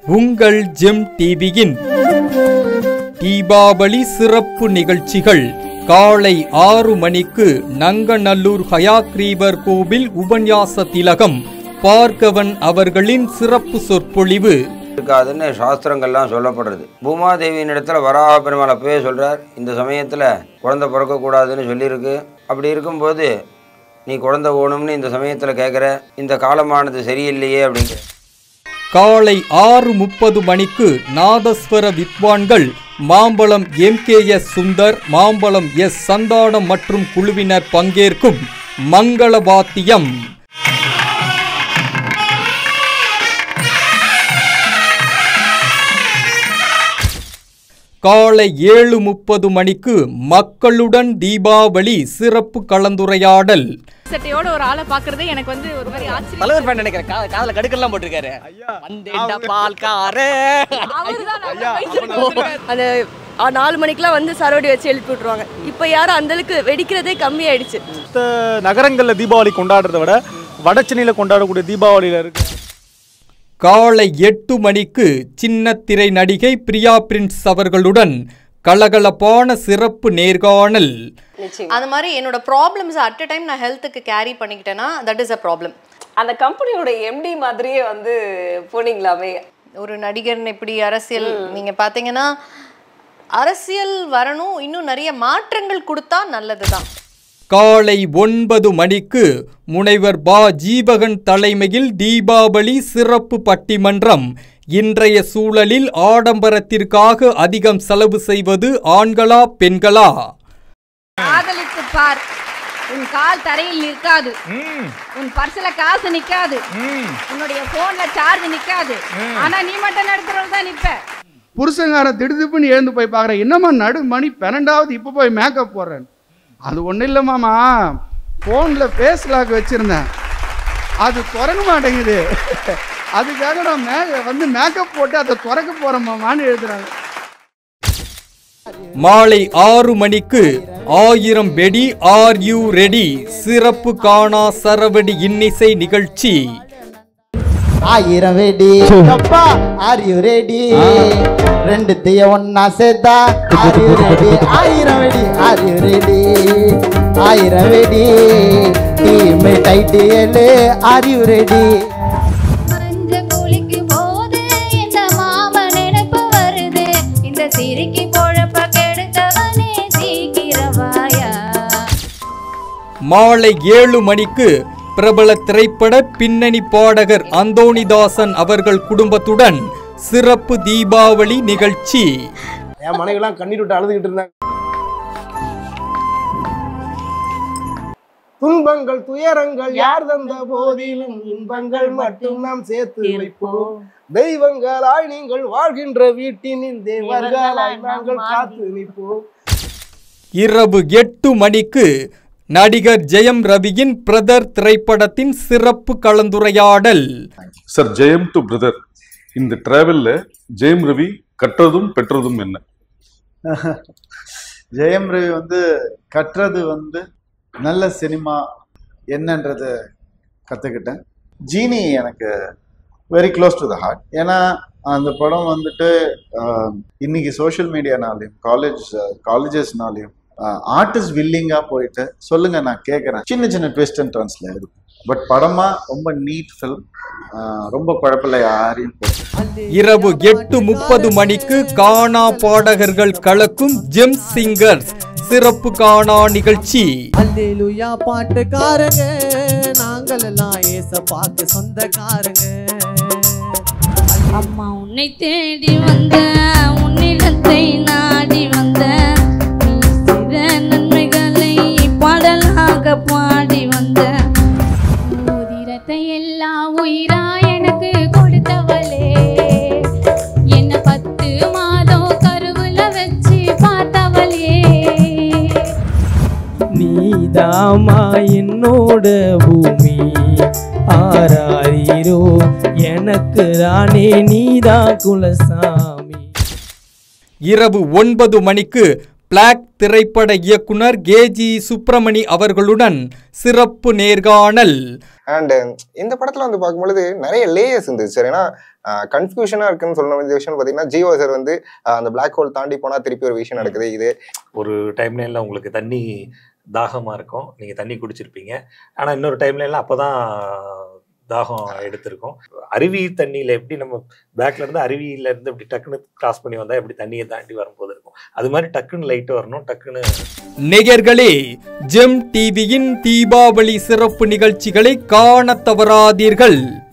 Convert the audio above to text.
உங்கள் ஜெம் டிவியின் தீபாவளி சிறப்பு நிகழ்ச்சிகள் காலை ஆறு மணிக்கு நங்கநல்லூர் ஹயாக்ரீவர் கோவில் உபன்யாச திலகம் பார்க்கவன் அவர்களின் சிறப்பு சொற்பொழிவு இருக்காதுன்னு சாஸ்திரங்கள்லாம் சொல்லப்படுறது பூமாதேவியின் இடத்துல வராக பெருமாள் அப்பவே சொல்கிறார் இந்த சமயத்தில் குழந்தை பிறக்கக்கூடாதுன்னு சொல்லியிருக்கு அப்படி இருக்கும்போது நீ குழந்தை ஓணும்னு இந்த சமயத்தில் கேட்குற இந்த காலமானது சரியில்லையே அப்படிங்கிற காலை ஆறு முப்பது மணிக்கு நாதஸ்வர வித்வான்கள் மாம்பழம் எம் கே எஸ் சுந்தர் மாம்பழம் எஸ் சந்தானம் மற்றும் குழுவினர் பங்கேற்கும் மங்கள வாத்தியம் காலை ஏழு முப்பது மணிக்கு மக்களுடன் தீபாவளி சிறப்பு கலந்துரையாடல் சட்டையோட ஒரு ஆளை பாக்குறதே எனக்கு வந்து ஒரு மாதிரி ஆச்சரியம் தலைவர் ஃபேன் நினைக்கிறேன் கா- காதுல கடுக்கெல்லாம் போட்டிருக்காரு வந்தேன்டா பால்காரே அவர்தான் நல்லா வச்சிருக்காரு. அந்த ஆ, நாலு மணிக்கெல்லாம் வந்து சரவடி வச்சு எழுப்பி விட்ருவாங்க இப்போ யாரும் அந்த அளவுக்கு வெடிக்கிறதே கம்மியாயிடுச்சு மற்ற நகரங்களில் தீபாவளி கொண்டாடுறதை விட வட சென்னையில் கொண்டாடக்கூடிய தீபாவளியில் இருக்கு காலை எட்டு மணிக்கு சின்ன திரை நடிகை பிரியா பிரின்ஸ் அவர்களுடன் கலகலப்பான சிறப்பு நேர்காணல் அது மாதிரி என்னோட ப்ராப்ளம்ஸ் அட் அ டைம் நான் ஹெல்த்துக்கு கேரி பண்ணிக்கிட்டேன்னா தட் இஸ் அ ப்ராப்ளம் அந்த கம்பெனியோட எம்டி மாதிரியே வந்து போனீங்களாமே ஒரு நடிகர் இப்படி அரசியல் நீங்க பாத்தீங்கன்னா அரசியல் வரணும் இன்னும் நிறைய மாற்றங்கள் கொடுத்தா நல்லதுதான் காலை ஒன்பது மணிக்கு முனைவர் பா ஜீவகன் தலைமையில் தீபாவளி சிறப்பு பட்டிமன்றம் இன்றைய சூழலில் ஆடம்பரத்திற்காக அதிகம் செலவு செய்வது ஆண்களா பெண்களா காதலித்து பார் உன் கால் தரையில் நிற்காது உன் பர்ஸ்ல காசு நிக்காது உன்னுடைய போன்ல சார்ஜ் நிக்காது ஆனா நீ மட்டும் நடுத்தரவு தான் நிப்ப புருஷங்காரன் திடுதிப்புன்னு எழுந்து போய் பார்க்குறேன் என்னம்மா நடு மணி பன்னெண்டாவது இப்போ போய் மேக்கப் போடுறேன் அது ஒன்றும் இல்லை மாமா ஃபோனில் ஃபேஸ் லாக் வச்சுருந்தேன் அது திறக்க மாட்டேங்குது அதுக்காக நான் மே வந்து மேக்கப் போட்டு அதை திறக்க போகிறேன் மாமான்னு எழுதுறாங்க மாலை ஆறு மணிக்கு ஆயிரம் வெடி ஆர் யூ ரெடி சிறப்பு காணா சரவடி இன்னிசை நிகழ்ச்சி ஆயிரம் வெடி அப்பா ஆர் யூ ரெடி ரெண்டு தீய ஒன்னா சேர்த்தா ஆர் யூ ரெடி ஆயிரம் வெடி ஆர் யூ ரெடி ஆயிரம் வெடி டீம் டைட்டு ஏழு ஆர் யூ ரெடி மஞ்ச குளிக்கு போது இந்த மாம நினைப்பு வருது இந்த சிரிக்கி பொழப்ப கெடுத்தவனே சீக்கிரவாயா மாலை ஏழு மணிக்கு பிரபல திரைப்பட பின்னணி பாடகர் அந்தோணிதாசன் அவர்கள் குடும்பத்துடன் சிறப்பு தீபாவளி நிகழ்ச்சி என் மனைவிலாம் கண்ணீர் விட்டு அழுதுகிட்டு இருந்தாங்க துன்பங்கள் துயரங்கள் யார் தந்த போதிலும் இன்பங்கள் மட்டும் நாம் சேர்த்து வைப்போம் தெய்வங்களாய் நீங்கள் வாழ்கின்ற வீட்டினில் தேவர்களாய் நாங்கள் காத்து நிற்போம் இரவு எட்டு மணிக்கு நடிகர் ஜெயம் ரவியின் பிரதர் திரைப்படத்தின் சிறப்பு கலந்துரையாடல் சார் ஜெயம் டு பிரதர் இந்த டிராவல்ல ஜெயம் ரவி கற்றதும் பெற்றதும் என்ன ஜெயம் ரவி வந்து கற்றது வந்து நல்ல சினிமா என்னன்றது கற்றுக்கிட்டேன் ஜீனி எனக்கு very close to the heart ஏன்னா அந்த படம் வந்துட்டு ஆஹ், இன்னைக்கு சோஷியல் மீடியானாலையும் காலேஜ் காலேஜஸ்னாலையும் ஆர்டிஸ்ட் வில்லிங்காக போயிட்டு சொல்லுங்க நான் கேட்குறேன் சின்ன சின்ன ட்விஸ்ட் அண்ட் டர்ன்ஸ்ல இருக்கும் பட் படமா ரொம்ப நீட் ஃபில்ம் ரொம்ப குழப்பில்ல யாரையும் போட்டு இரவு எட்டு முப்பது மணிக்கு கானா பாடகர்கள் கலக்கும் ஜெம் சிங்கர்ஸ் சிறப்பு கானா நிகழ்ச்சி அல்லேலுயா பாட்டுக்காரங்க நாங்கள் எல்லாம் ஏச பார்த்து சொந்தக்காரங்க அம்மா உன்னை தேடி வந்த உன்னிடத்தை நாடி வந்த நீ செய்த நன்மைகளை பாடலாக பாடி வந்த உதிரத்தை எல்லாம் உயிரா எனக்கு கொடுத்தவளே என்ன பத்து மாதம் கருவுல வச்சு பார்த்தவளே நீதாமா என்னோட பூமி ஆராரீரோ எனக்கு தானே நீதான் குலசாமி இரவு ஒன்பது மணிக்கு பிளாக் திரைப்பட இயக்குனர் கேஜி சுப்பிரமணி அவர்களுடன் சிறப்பு நேர்காணல் அண்ட் இந்த படத்துல வந்து பார்க்கும்பொழுது நிறைய லேயர்ஸ் இருந்துச்சு சார் ஏன்னா கன்ஃபியூஷனாக இருக்குன்னு சொல்ல வேண்டிய விஷயம் பார்த்தீங்கன்னா ஜியோ சார் வந்து ஆஹ் அந்த பிளாக் ஹோல் தாண்டி போனால் திருப்பி ஒரு விஷயம் நடக்குது இது ஒரு டைம்லைனில் உங்களுக்கு தண்ணி தாகமாக இருக்கும் நீங்கள் தண்ணி குடிச்சிருப்பீங்க ஆனால் இன்னொரு டைம்லைனில் அப்போ தான் தாகம் எடுத்திருக்கும் அருவி தண்ணியில் எப்படி நம்ம பேக்ல இருந்து அருவியில இருந்து இப்படி டக்குன்னு கிராஸ் பண்ணி வந்தால் எப்படி தண்ணியை தாண்டி வரும்போது இருக்கும் அது மாதிரி டக்குன்னு லைட்டு வரணும் டக்குன்னு நேயர்களே ஜெம் டிவியின் தீபாவளி சிறப்பு நிகழ்ச்சிகளை காணத் தவறாதீர்கள்